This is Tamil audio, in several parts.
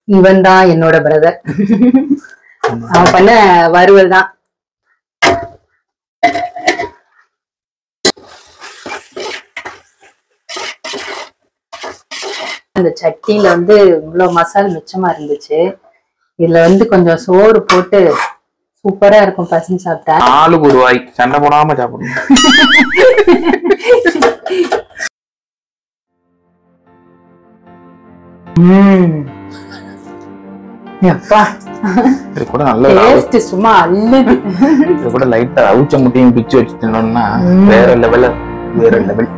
இவன் தான் என்னோட பிரதர் அவன் பண்ண வறுவல் தான் அந்த சட்னில வந்து இவ்வளவு மசால் மிச்சமா இருந்துச்சு இதுல வந்து கொஞ்சம் சோறு போட்டு சூப்பரா இருக்கும் பசங்க சாப்பிட்டா ஆளுக்கு ஒரு வாய் சண்டை போடாம சாப்பிடணும் ம். எப்பா இது கூட நல்ல ஒரு அவு- டேஸ்ட் சும்மா அல்லுது இது கூட லைட்டா அவுச்ச முட்டையும் பிச்சு வச்சு தின்னோம்னா ம். வேற லெவல வேற லெவல்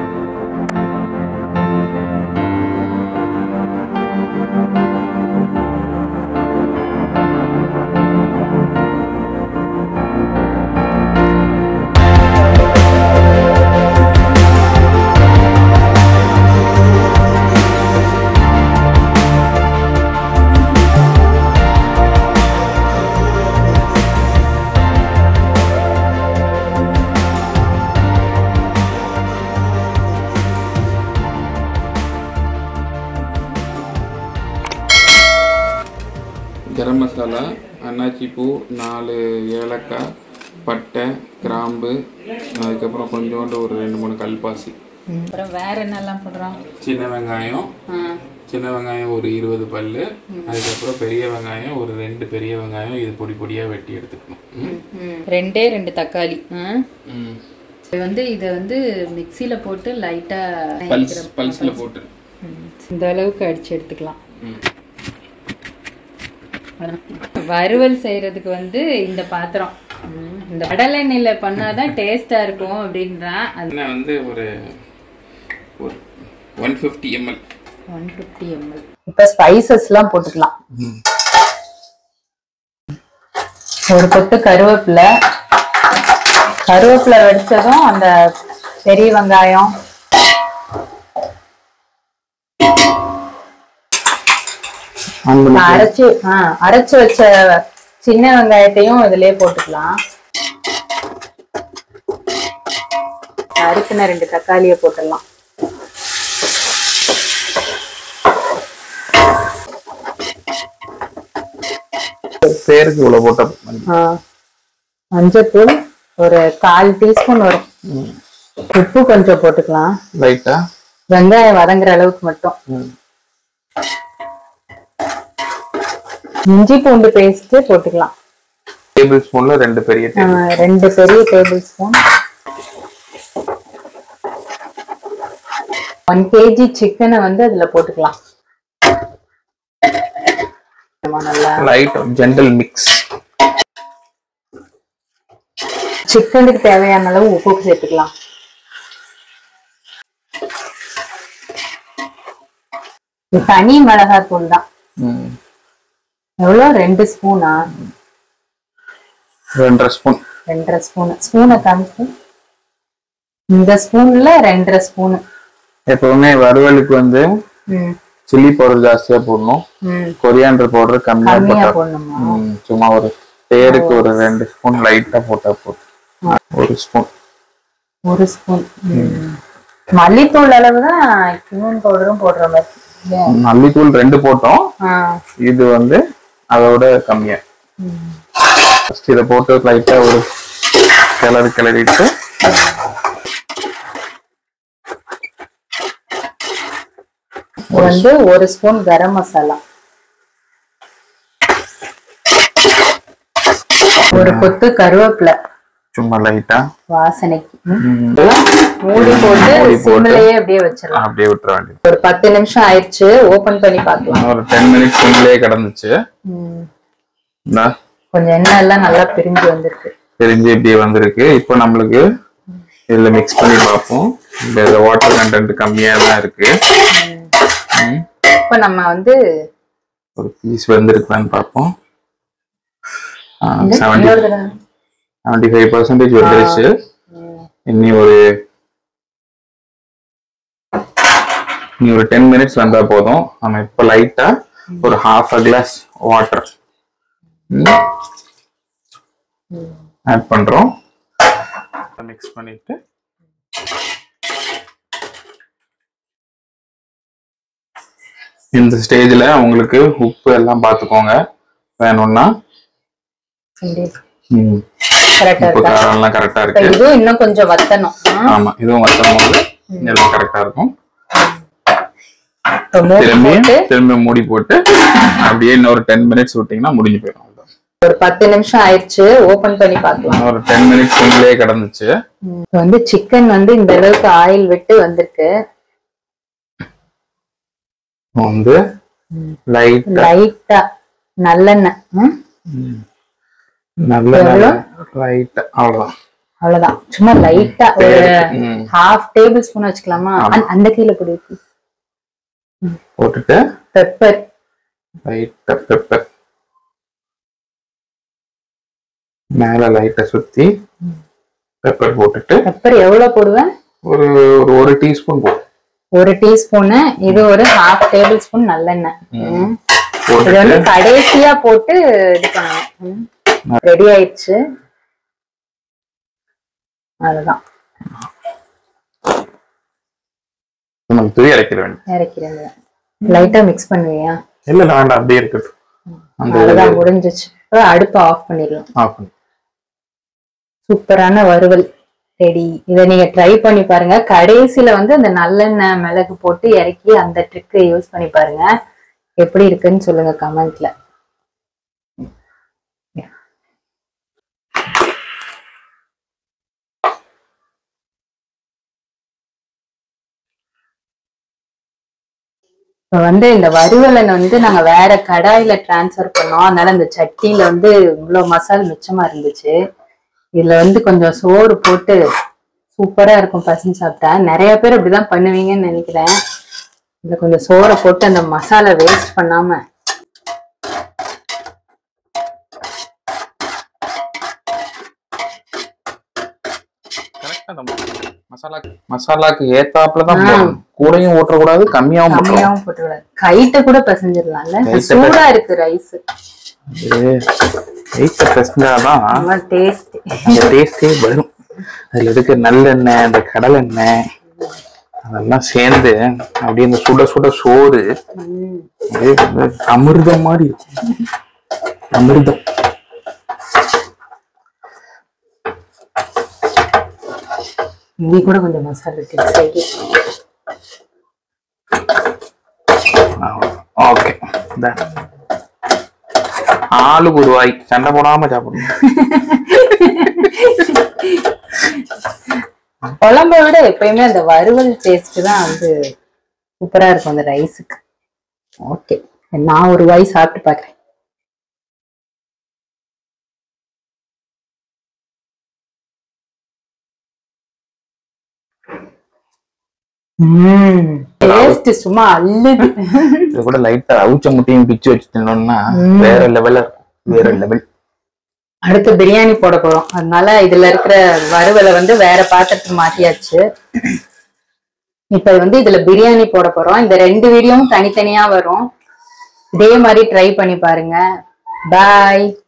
கரம் மசாலா அன்னாச்சி பூ நாலு ஏலக்காய் பட்டை கிராம்பு அதுக்கப்புறம் கொஞ்சோண்டு ஒரு ரெண்டு மூணு கல்பாசி அப்புறம் வேற என்னெல்லாம் போடுறோம் சின்ன வெங்காயம் சின்ன வெங்காயம் ஒரு இருபது பல்லு அதுக்கப்புறம் பெரிய வெங்காயம் ஒரு ரெண்டு பெரிய வெங்காயம் இது பொடி பொடியாக வெட்டி எடுத்துக்கணும் ம். ரெண்டே ரெண்டு தக்காளி ம். இது வந்து இதை வந்து மிக்சியில போட்டு லைட்டா பல்ஸ் பல்ஸில் போட்டு இந்த அளவுக்கு அடிச்சு எடுத்துக்கலாம் ம். வறுவல் செய்யறதுக்கு வந்து இந்த பாத்திரம் ம், இந்த கடலை எண்ணெயில பண்ணாதான் டேஸ்டா இருக்கும் அப்படின்றான் அது எண்ணெய் வந்து ஒரு ஒரு one fifty ml one fifty ml இப்ப ஸ்பைசஸ் எல்லாம் போட்டுக்கலாம் ஒரு கொத்து கருவேப்பிலை கருவேப்பிலை வெடிச்சதும் அந்த பெரிய வெங்காயம் அரைச்சு ஆ, அரைச்சு வச்ச சின்ன வெங்காயத்தையும் இதுலயே போட்டுக்கலாம் அரிக்கின ரெண்டு தக்காளியை போட்டுடலாம் பேருக்கு இவ்வளவு போட்ட மதி. ஆ. மஞ்சத்தூள் ஒரு கால் டீஸ்பூன் வரும் உப்பு கொஞ்சம் போட்டுக்கலாம் லைட்டா வெங்காயம் வதங்குற அளவுக்கு மட்டும் ம். இஞ்சி பூண்டு பேஸ்ட் போட்டுக்கலாம் டேபிள் ஸ்பூன்ல ரெண்டு பெரிய ஆ, டேபிள் ரெண்டு பெரிய டேபிள் ஸ்பூன் ஒன் கேஜி சிக்கனை வந்து அதுல போட்டுக்கலாம் ஆமா, நல்லா லைட் ஜென்டல் மிக்ஸ் சிக்கனுக்கு தேவையான அளவு உப்பு சேர்த்துக்கலாம் இது தனி மிளகாய் தூள் தான் எவ்வளோ ரெண்டு ஸ்பூனா ரெண்டரை ஸ்பூன் ரெண்டரை ஸ்பூனு ஸ்பூனை காமிச்சு இந்த ஸ்பூன்ல ரெண்டரை ஸ்பூனு எப்பவுமே வறுவலுக்கு வந்து ம் சில்லி பவுடர் ஜாஸ்தியா போடணும் ம் கொரியாண்டர் பவுடர் கம்மியா கம்மியா போட்டா போடணுமா ம், சும்மா ஒரு பேருக்கு ஒரு ரெண்டு ஸ்பூன் லைட்டா போட்டா போதும் ஒரு ஸ்பூன் ஒரு ஸ்பூன் மல்லித்தூள் அளவு தான் கியூன் பவுடரும் போடுற மாதிரி இல்லையா? மல்லித்தூள் ரெண்டு போட்டோம் ஆ இது வந்து அதோட கம்மியா ஃபர்ஸ்ட் இதை போட்டு லைட்டா ஒரு கிளறி கிளறிட்டு இது வந்து ஒரு ஸ்பூன் கரம் மசாலா ஒரு கொத்து கருவேப்பிலை சும்மா லைட்டா வாசனைக்கு ம். மூடி போட்டு மூடி போட்டு. சிம்லயே அப்படியே வச்சிடலாம் அப்படியே விட்டுற வேண்டியது ஒரு பத்து நிமிஷம் ஆயிடுச்சு ஓபன் பண்ணி பார்க்கலாம் ஒரு டென் மினிட்ஸ் சிம்லயே கிடந்துச்சு ம். இந்தா, கொஞ்சம் எண்ணெய் எல்லாம் நல்லா பிரிஞ்சு வந்திருக்கு தெரிஞ்சு இப்படியே வந்திருக்கு இப்போ நம்மளுக்கு இதுல மிக்ஸ் பண்ணி பார்ப்போம் இந்த வாட்டர் கண்டென்ட் கம்மியா தான் இருக்கு ம். இப்ப நம்ம வந்து ஒரு பீஸ் வந்திருக்கான்னு பார்ப்போம் செவன்டி இன்னொரு தடவை. செவன்டி ஃபைவ் பர்சன்டேஜ் வந்துருச்சு இனி ஒரு இனி ஒரு டென் மினிட்ஸ் வந்தா போதும் நம்ம இப்போ லைட்டா ஒரு half a glass water add பண்றோம் மிக்ஸ் பண்ணிட்டு இந்த ஸ்டேஜ்ல உங்களுக்கு உப்பு எல்லாம் பார்த்துக்கோங்க வேணும்னா ம், கரெக்டா உப்பு இருக்கா காரம் எல்லாம் கரெக்டா இப்ப இருக்கு இதுவும் இன்னும் கொஞ்சம் வத்தணும் ஆ? ஆமா இதுவும் வச்சும் போது எல்லாம் கரெக்டா இருக்கும் இப்ப மூடி திரும்பி போட்டு திரும்பி மூடி போட்டு அப்படியே இன்னொரு டென் மினிட்ஸ் விட்டீங்கன்னா முடிஞ்சு போயிடும் அவ்வளவுதான். ஒரு பத்து நிமிஷம் ஆயிடுச்சு ஓபன் பண்ணி பார்க்கலாம் ஒரு டென் மினிட்ஸ் உள்ளே கிடந்துச்சு இப்ப வந்து சிக்கன் வந்து இந்த அளவுக்கு ஆயில் விட்டு வந்திருக்கு வந்து லைட் லைட்டா நல்லெண்ணெய் ம்? நல்ல எவ்வளவு? லைட் அவ்வளவுதான் அவ்வளவுதான் சும்மா லைட்டா ஒரு ம். ஹாஃப் டேபிள் ஸ்பூன் வச்சுக்கலாமா அந்த- அந்த கீழே பொடி போட்டுட்டு பெப்பர் லைட்டா பெப்பர் மேல லைட்டா சுத்தி பெப்பர் போட்டுட்டு பெப்பர் எவ்வளவு போடுவேன் ஒரு ஒரு ஒரு டீஸ்பூன் போடும் ஒரு டீஸ்பூனு இது ஒரு ஹாஃப் டேபிள் ஸ்பூன் நல்லெண்ணெய் ம். இது போட்டுட்டு வந்து கடைசியா போட்டு இது பண்ணணும் ரெடி ஆயிடுச்சு அதுதான் நம்ம தூய் இறக்கிட வேண்டும் இறக்கிறேங்க லைட்டா மிக்ஸ் பண்ணுவியா இல்ல இல்ல வேண்டாம் அப்படியே இருக்கட்டும் அந்த அவ்வளவுதான் முடிஞ்சிச்சு இப்ப அடுப்பை ஆஃப் பண்ணிடலாம் ஆஃப் பண்ணி சூப்பரான வறுவல் ரெடி இதை நீங்க ட்ரை பண்ணி பாருங்க கடைசியில வந்து அந்த நல்லெண்ணெய் மிளகு போட்டு இறக்கி அந்த ட்ரிக்கை யூஸ் பண்ணி பாருங்க எப்படி இருக்குன்னு சொல்லுங்க கமெண்ட்ல இப்ப வந்து இந்த வறுவலை வந்து நாங்க வேற கடாயில டிரான்ஸ்ஃபர் பண்ணோம் அதனால இந்த சட்டியில வந்து இவ்வளவு மசால் மிச்சமா இருந்துச்சு இதுல வந்து கொஞ்சம் சோறு போட்டு சூப்பரா இருக்கும் பசங்க சாப்பிட்டா நிறைய பேர் இப்படிதான் பண்ணுவீங்கன்னு நினைக்கிறேன் இதுல கொஞ்சம் சோறை போட்டு அந்த மசாலா வேஸ்ட் பண்ணாம கரெக்டா நம்ம மசாலாக்கு மசாலாக்கு ஏத்தாப்புல தான் போடணும். கூடயும் ஊற்றக்கூடாது கம்மியாவும் போடணும் கம்மியாவும் போட்டுக்கூடாது கைட்ட கூட பிசைஞ்சிடலாம்ல கைட்ட சூடா இருக்கு ரைஸ் வெயிட்ட பிசைஞ்சாதான் ரொம்ப டேஸ்ட் அந்த டேஸ்டே வரும் அதுல இருக்க நல்லெண்ணெய் அந்த கடலெண்ணெய் அதெல்லாம் சேர்ந்து அப்படியே இந்த சுட சுட சோறு அப்படியே அமிர்தம் மாதிரி இருக்கும் அமிர்தம் இங்கே கூட கொஞ்சம் மசாலா இருக்கு சைடு ஓகே ஆளுக்கு ஒரு வாய் சண்டை போடாம சாப்பிடணும் குழம்பை விட எப்பயுமே அந்த வறுவல் டேஸ்ட் தான் வந்து சூப்பரா இருக்கும் அந்த ரைஸுக்கு ஓகே நான் ஒரு வாய் சாப்பிட்டு பார்க்கறேன் டேஸ்ட் சும்மா அள்ளுது இது கூட லைட்டா அவுச்ச முட்டையும் பிச்சு வச்சுட்டோம்னா வேற லெவல்ல வேற லெவல் அடுத்து பிரியாணி போட போறோம் அதனால இதுல இருக்கிற வறுவலை வந்து வேற பாத்திரத்துக்கு மாத்தியாச்சு இப்ப வந்து இதுல பிரியாணி போட போறோம் இந்த ரெண்டு வீடியோவும் தனித்தனியா வரும் இதே மாதிரி ட்ரை பண்ணி பாருங்க பாய்